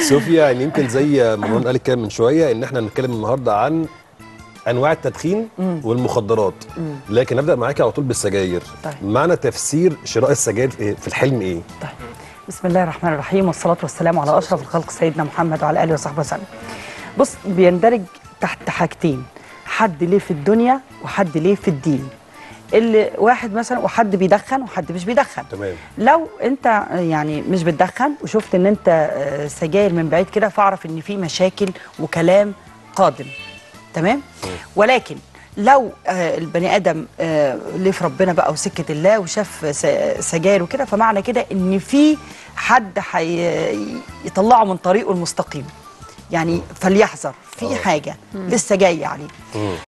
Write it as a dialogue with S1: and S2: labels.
S1: صوفيا يعني يمكن زي ما مروان قال كده من شويه ان احنا هنتكلم النهارده عن انواع التدخين والمخدرات لكن ابدا معاكي على طول بالسجاير
S2: طيب.
S1: معنى تفسير شراء السجاير في في الحلم ايه
S2: طيب بسم الله الرحمن الرحيم والصلاة والسلام على أشرف الخلق سيدنا محمد وعلى آله وصحبه وسلم بص بيندرج تحت حاجتين حد ليه في الدنيا وحد ليه في الدين اللي واحد مثلا وحد بيدخن وحد مش بيدخن
S1: تمام
S2: لو انت يعني مش بتدخن وشفت ان انت آه، سجاير من بعيد كده فاعرف ان في مشاكل وكلام قادم تمام ولكن لو آه، البني ادم آه، ليه في ربنا بقى وسكه الله وشاف س- سجاير وكده فمعنى كده ان في حد هيطلعه من طريقه المستقيم يعني فليحذر في حاجه لسه جايه عليه